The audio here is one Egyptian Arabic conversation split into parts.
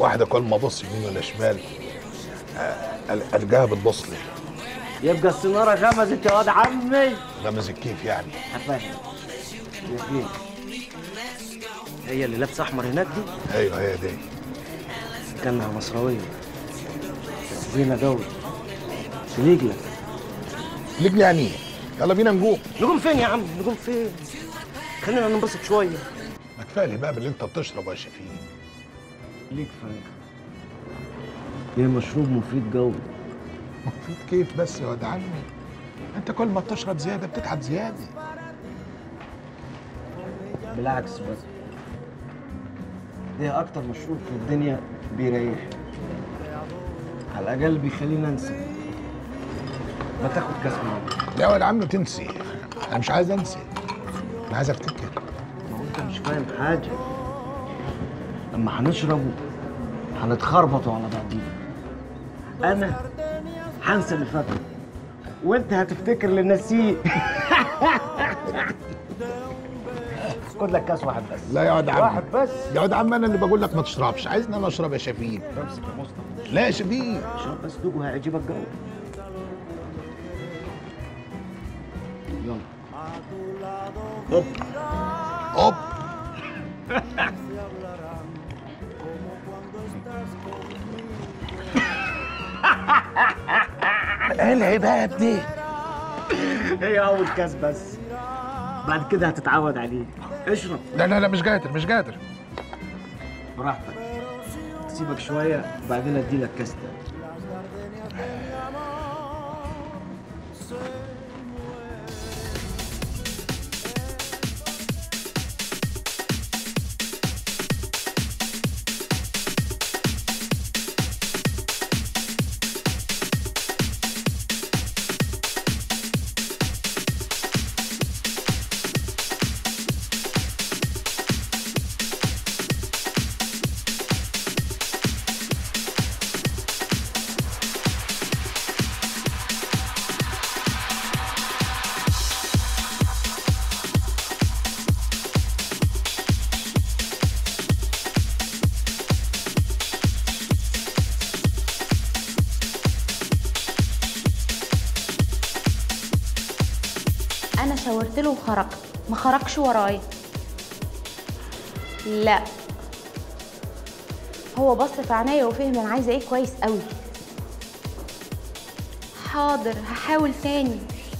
واحده كل ما ابص يمين ولا شمال آه، أل- القاها بتبص لي يبقى السناره غمزت يا واد عمي غمزت كيف يعني هفهم ياسمين هي اللي لابسه احمر هناك دي ايوه هي دي كانها مصراويه زينه قوي سليجلة لجني يعني إيه؟ يلا بينا نقوم نقوم فين يا عم نقوم فين خلينا ننبسط شويه ما كفايه لي بقى باللي انت بتشربه يا شفيق ليك فراخ ليه مشروب مفيد قوي مفيد كيف بس يا واد عمي انت كل ما بتشرب زياده بتتعب زياده بالعكس بس ده اكتر مشروب في الدنيا بيريح على الاقل بيخلينا انسى ما تاخد كاس معاك لا يا واد عمي تنسي انا مش عايز انسى انا عايز افتكر ما هو انت مش فاهم حاجه لما هنشربه هنتخربطوا على بعضينا انا هنسى اللي فات وانت هتفتكر اللي نسيه خد لك كاس واحد بس لا يا واد عمي واحد بس يا واد عمي انا اللي بقول لك ما تشربش عايزني انا اشرب يا شفيق امسك يا مصطفى لا يا شفيق اشرب بس دوق وهيعجبك جو يلا هوب اوب ايه العباد دي هي اول كاس بس بعد كده هتتعود عليه اشرب لا لا لا مش قادر مش قادر براحتك سيبك شويه وبعدين اديلك كاس تاني انا شاورت له وخرجت ما خرجش ورايا لا هو بص في عينيا وفهم انا عايزه ايه كويس قوي حاضر هحاول تاني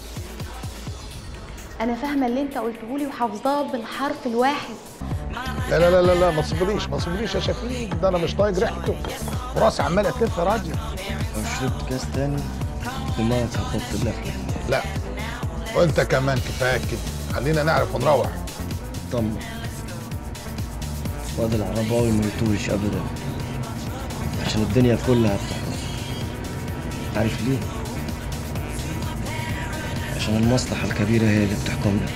انا فاهمه اللي انت قلته لي وحافظاه بالحرف الواحد لا لا لا لا, لا ما تصبريش ما تصبريش يا شفيق ده انا مش طايق ريحته وراسي عماله تلف يا راجل لو شربت كاس تاني دماغك هتحط لك لا وانت كمان كفايه كده خلينا نعرف ونروح طمن واد العرباوي ما يطولش ابدا عشان الدنيا كلها بتحرق عارف ليه؟ عشان المصلحة الكبيرة هي اللي بتحكمنا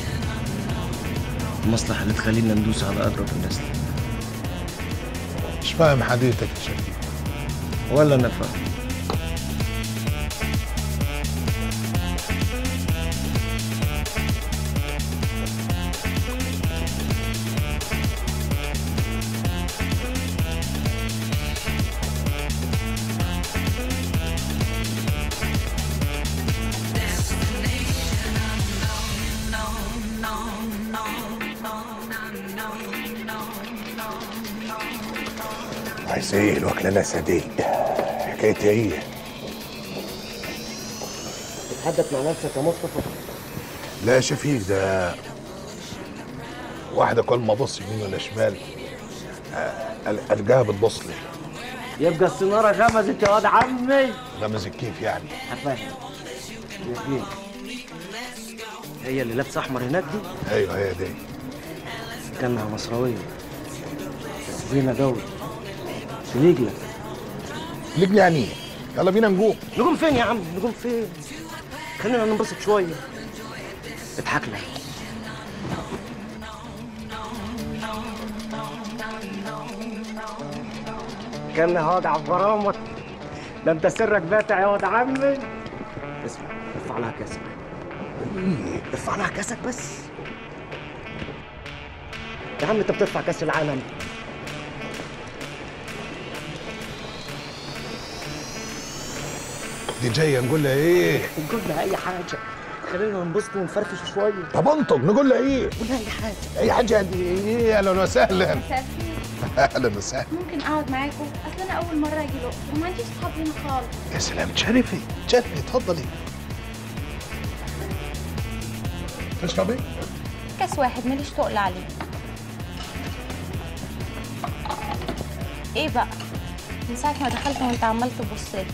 المصلحة اللي تخلينا ندوس على أقرب الناس لنا. مش فاهم حديثك يا شفيق ولا أنا فاهم عايز ايه الوكله ناسا دي حكايتي ايه تتحدث مع نفسك يا مصطفى لا يا شفيق ده واحده كل ما ابص يمين ولا شمال آه، ال- القاها بتبص لي يبقى السنارة غمزت يا واد عمي غمزت كيف يعني هفهم ياسمين هي اللي لابسه احمر هناك دي ايوه هي دي كانها مصراويه زينه قوي سليجلة لجني يعني إيه؟ يلا بينا نقوم نقوم فين يا عم نقوم فين خلينا ننبسط شويه اضحك لك كان هاد عبرامك ده انت سرك باتع يا واد عمي اسمع ارفع لها كاسك ارفع لها كاسك بس يا عم انت بترفع كاس العالم دي جايه نقول لها ايه نقول لها اي حاجه خلينا ننبسط ونفرفش شويه طب انطق نقول لها ايه قول لها اي حاجه اي حاجه دي ايه اهلا وسهلا اهلا وسهلا ممكن اقعد معاكم اصل انا اول مره اجي الاقصر وما عنديش صحاب هنا خالص يا سلام تشرفي تشرفي اتفضلي تشربي كاس واحد ماليش تقل عليه ايه بقى من ساعه ما دخلت وانت عمال تبص لي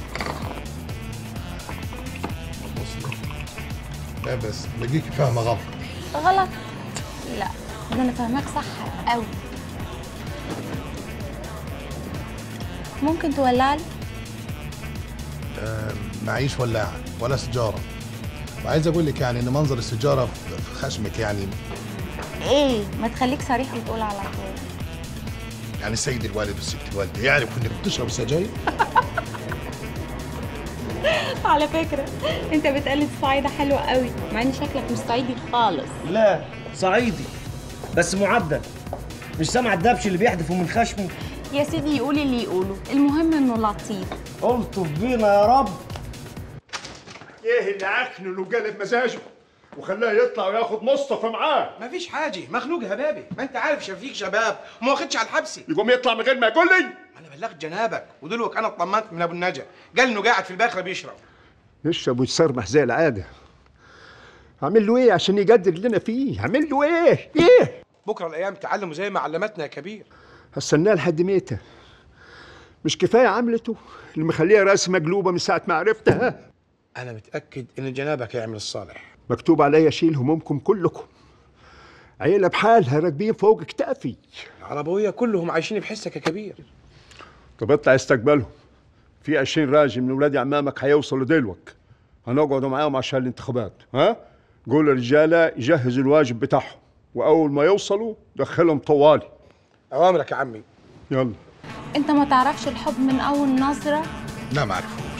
لا بس بقيكي فاهمه غلط غلط لا ده انا فاهماك صح قوي ممكن تولع لي معيش ولاعه ولا سيجاره وعايز اقول لك يعني ان منظر السيجاره في في خشمك يعني ايه ما تخليك صريح وتقول على طول يعني السيد الوالد والست الوالده يعرف انك بتشرب سجاير على فكره انت بتقلد صعيده حلوه قوي مع ان شكلك مش صعيدي خالص لا صعيدي بس معدل مش سامع الدبش اللي بيحدفه من خشمه يا سيدي يقول اللي يقوله المهم انه لطيف الطف بينا يا رب ايه اللي عكنن وقلب مزاجه وخلاه يطلع وياخد مصطفى معاه مفيش حاجة مخنوق يا بابي ما انت عارف شفيق شباب وما واخدش على الحبسي يقوم يطلع من غير ما يقول لي انا بلغت جنابك ودلوك انا اطمنت من ابو النجا قال انه قاعد في الباخره بيشرب يشرب ويتصرمح زي العاده اعمل له ايه عشان يقدر اللي انا فيه اعمل له ايه ايه بكره الايام تعلموا زي ما علمتنا يا كبير هستناه لحد ميته مش كفايه عملته اللي مخليها راسي مقلوبه من ساعه ما عرفتها انا متاكد ان جنابك هيعمل الصالح مكتوب عليا اشيل همومكم كلكم عيله بحالها راكبين فوق كتافي العربويه كلهم عايشين بحسك يا كبير طب اطلع استقبلهم في 20 راجل من ولاد عمامك هيوصلوا دلوك هنقعدوا معاهم عشان الانتخابات ها قول الرجاله يجهزوا الواجب بتاعهم واول ما يوصلوا دخلهم طوالي اوامرك يا عمي يلا انت ما تعرفش الحب من اول نظره لا ما عرفوش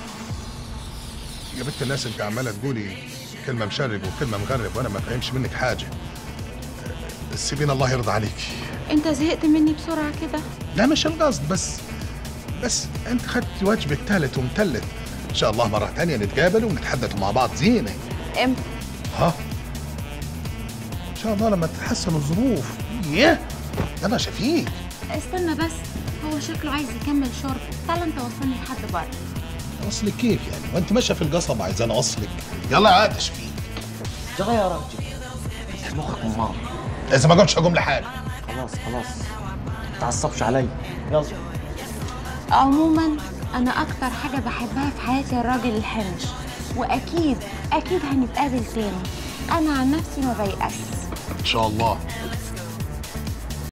يا بنت الناس انت عماله تقولي كلمه مشرب وكلمه مغرب وانا ما فهمش منك حاجه سيبينا الله يرضى عليك انت زهقت مني بسرعه كده لا مش القصد بس بس انت خدت واجبك تالت ومتلت ان شاء الله مره تانية نتقابل ونتحدث مع بعض زينه امتى ها ان شاء الله لما تتحسن الظروف ايه يلا شفيق استنى بس هو شكله عايز يكمل شرب تعال انت وصلني لحد بره اوصلك كيف يعني وانت ماشيه في القصب عايزاني اوصلك يلا يا عاد شفيق جرى يا راجل انت مخك ممار اذا ما قمتش هقوم لحالي خلاص خلاص ما تعصبش عليا يلا عموما انا اكتر حاجه بحبها في حياتي الراجل الحنش واكيد اكيد هنتقابل تاني انا عن نفسي ما بيأس ان شاء الله